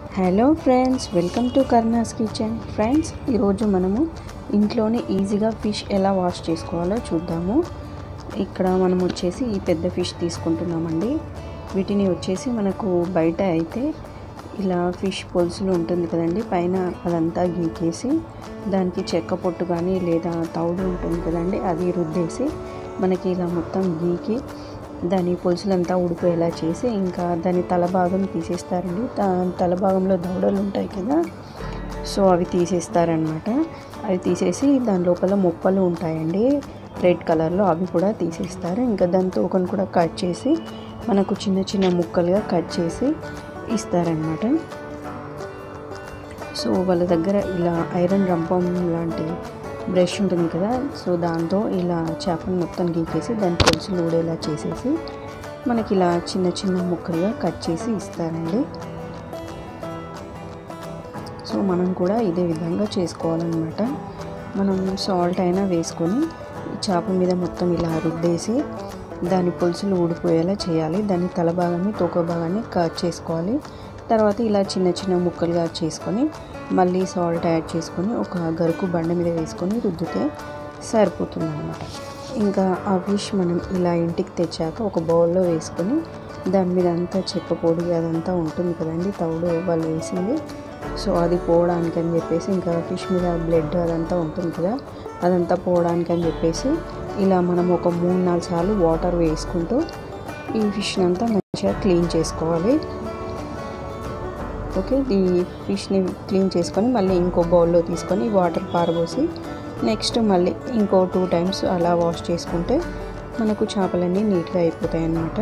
hello friends welcome to Karna's kitchen friends ఈరోజు మనము ఇంట్లోనే ఈజీగా ఫిష్ ఎలా వాష్ చేసుకోవాలో చూద్దాము ఇక్కడ మనం వచ్చేసి ఈ పెద్ద ఫిష్ తీసుకుంటున్నామండి వీటిని వచ్చేసి మనకు బయట అయితే ఇలా ఫిష్ పొలుసులు ఉంటుంది కదండి పైన అదంతా గీకేసి దానికి చెక్క పొట్టు కానీ లేదా తౌడు ఉంటుంది కదండి అది రుద్దేసి మనకి ఇలా మొత్తం గీకి దాని పొలుసులంతా ఉడిపోయేలా చేసి ఇంకా దాని తల భాగం తీసేస్తారండి దా- తల భాగంలో దవడలు ఉంటాయి కదా సో అవి తీసేస్తారనమాట అవి తీసేసి దాని లోపల మొప్పలు ఉంటాయండి రెడ్ కలర్లో అవి కూడా తీసేస్తారు ఇంకా దాని తోకను కూడా కట్ చేసి మనకు చిన్న చిన్న ముక్కలుగా కట్ చేసి ఇస్తారనమాట సో వాళ్ళ దగ్గర ఇలా ఐరన్ రంపం లాంటి బ్రష్ ఉంటుంది కదా సో దాంతో ఇలా చేపను మొత్తం గీకేసి దాని పొలుసులు ఊడేలా చేసేసి మనకి ఇలా చిన్న చిన్న ముక్కలుగా కట్ చేసి ఇస్తారండి సో మనం కూడా ఇదే విధంగా చేసుకోవాలన్నమాట మనం సాల్ట్ అయినా వేసుకొని ఈ చేప మీద మొత్తం ఇలా రుద్దేసి దాని పులుసులు ఊడిపోయేలా చేయాలి దాని తల భాగాన్ని తోక భాగాన్ని కట్ చేసుకోవాలి తర్వాత ఇలా చిన్న చిన్న ముక్కలుగా చేసుకొని మళ్ళీ సాల్ట్ యాడ్ చేసుకొని ఒక గరుకు బండ మీద వేసుకొని రుద్దితే సరిపోతుంది అనమాట ఇంకా ఆ ఫిష్ మనం ఇలా ఇంటికి తెచ్చాక ఒక బౌల్లో వేసుకొని దాని మీద అంతా చెక్క పొడి అదంతా ఉంటుంది కదండి తౌడు వాళ్ళు వేసింది సో అది పోవడానికి అని చెప్పేసి ఇంకా ఫిష్ మీద బ్లడ్ అదంతా ఉంటుంది కదా అదంతా పోవడానికి అని చెప్పేసి ఇలా మనం ఒక మూడు నాలుగు సార్లు వాటర్ వేసుకుంటూ ఈ ఫిష్ని అంతా మంచిగా క్లీన్ చేసుకోవాలి ఓకే ఈ ఫిష్ని క్లీన్ చేసుకొని మళ్ళీ ఇంకో బౌల్లో తీసుకొని వాటర్ పారబోసి నెక్స్ట్ మళ్ళీ ఇంకో టూ టైమ్స్ అలా వాష్ చేసుకుంటే మనకు చేపలన్నీ నీట్గా అయిపోతాయి అన్నమాట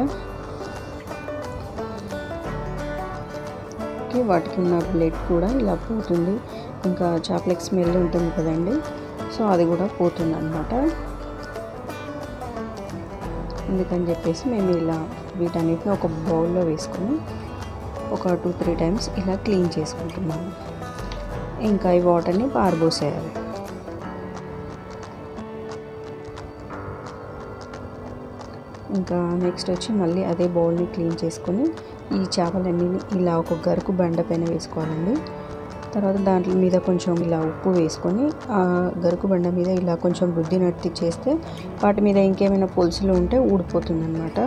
ఓకే వాటికి ఉన్న బ్లడ్ కూడా ఇలా పోతుంది ఇంకా చేపలకి స్మెల్ ఉంటుంది కదండి సో అది కూడా పోతుంది అనమాట అందుకని చెప్పేసి మేము ఇలా వీటన్నిటిని ఒక బౌల్లో వేసుకొని ఒక టూ త్రీ టైమ్స్ ఇలా క్లీన్ చేసుకుంటున్నాము ఇంకా ఈ వాటర్ని పారబోసేయాలి ఇంకా నెక్స్ట్ వచ్చి మళ్ళీ అదే బౌల్ని క్లీన్ చేసుకొని ఈ చేపలన్నీ ఇలా ఒక గరుకు బండ పైన వేసుకోవాలండి తర్వాత దాంట్లో మీద కొంచెం ఇలా ఉప్పు వేసుకొని ఆ గరుకు బండ మీద ఇలా కొంచెం రుద్దినట్టు చేస్తే వాటి మీద ఇంకేమైనా పులుసులు ఉంటే ఊడిపోతుంది అనమాట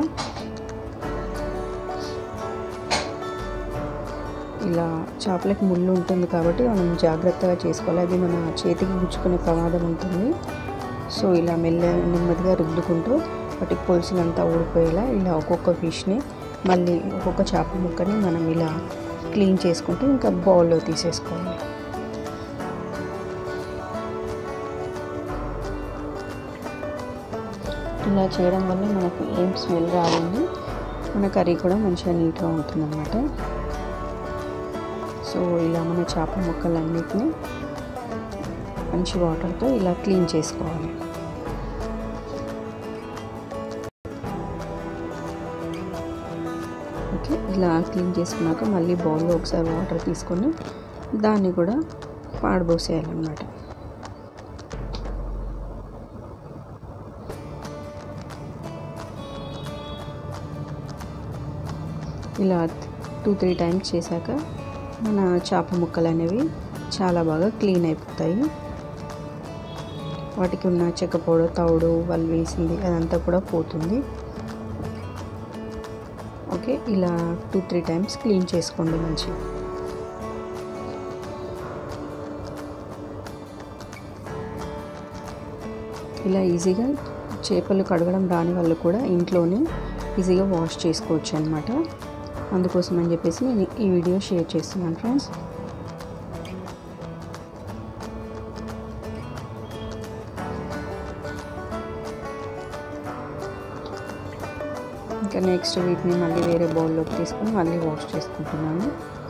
ఇలా చేపలకి ముళ్ళు ఉంటుంది కాబట్టి మనం జాగ్రత్తగా చేసుకోవాలి అది మన చేతికి గుచ్చుకునే ప్రమాదం ఉంటుంది సో ఇలా మెల్ల నెమ్మదిగా రుద్దుకుంటూ వాటికి పులుసులంతా ఊడిపోయేలా ఇలా ఒక్కొక్క ఫిష్ని మళ్ళీ ఒక్కొక్క చేప ముక్కని మనం ఇలా క్లీన్ చేసుకుంటూ ఇంకా బౌల్లో తీసేసుకోవాలి ఇలా చేయడం వల్ల మనకు ఏం స్మెల్ రాదండి మన కర్రీ కూడా మంచిగా నీట్గా ఉంటుందన్నమాట సో ఇలా మన చేప ముక్కలన్నిటిని మంచి వాటర్తో ఇలా క్లీన్ చేసుకోవాలి ఓకే ఇలా క్లీన్ చేసుకున్నాక మళ్ళీ బౌల్లో ఒకసారి వాటర్ తీసుకొని దాన్ని కూడా పాడబోసేయాలన్నమాట ఇలా టూ త్రీ టైమ్స్ చేశాక మన చేప ముక్కలు అనేవి చాలా బాగా క్లీన్ అయిపోతాయి వాటికి ఉన్న చెక్క పొడ తౌడు వాళ్ళు వేసింది అదంతా కూడా పోతుంది ఓకే ఇలా టూ త్రీ టైమ్స్ క్లీన్ చేసుకోండి మంచిగా ఇలా ఈజీగా చేపలు కడగడం రాని వాళ్ళు కూడా ఇంట్లోనే ఈజీగా వాష్ చేసుకోవచ్చు అనమాట అందుకోసం అని చెప్పేసి నేను ఈ వీడియో షేర్ చేస్తున్నాను ఫ్రెండ్స్ ఇంకా నెక్స్ట్ వీటిని మళ్ళీ వేరే బౌల్లోకి తీసుకొని మళ్ళీ వాష్ చేసుకుంటున్నాను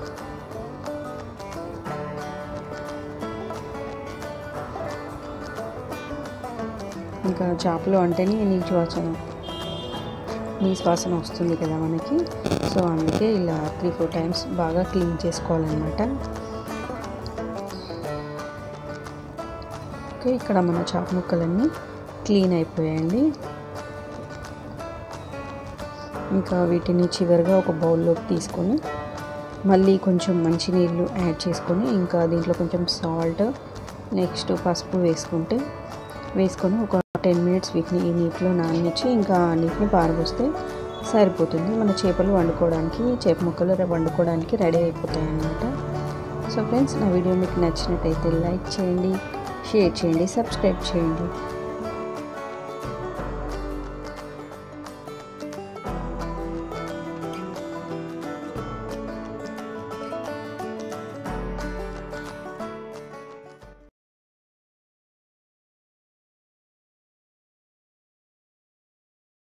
ఇంకా చేపలు అంటేనే నీటి వాసన నీసు వాసన వస్తుంది కదా మనకి సో అందుకే ఇలా త్రీ ఫోర్ టైమ్స్ బాగా క్లీన్ చేసుకోవాలన్నమాట ఓకే ఇక్కడ మన చేప ముక్కలన్నీ క్లీన్ అయిపోయాయండి ఇంకా వీటిని చివరిగా ఒక బౌల్లోకి తీసుకొని మళ్ళీ కొంచెం మంచినీళ్ళు యాడ్ చేసుకొని ఇంకా దీంట్లో కొంచెం సాల్ట్ నెక్స్ట్ పసుపు వేసుకుంటే వేసుకొని ఒక టెన్ మినిట్స్ వీటిని ఈ నీటిలో నాననిచ్చి ఇంకా ఆ నీటిని పారబోస్తే సరిపోతుంది మన చేపలు వండుకోవడానికి చేప ముక్కలు వండుకోవడానికి రెడీ అయిపోతాయి అన్నమాట సో ఫ్రెండ్స్ నా వీడియో మీకు నచ్చినట్టయితే లైక్ చేయండి షేర్ చేయండి సబ్స్క్రైబ్ చేయండి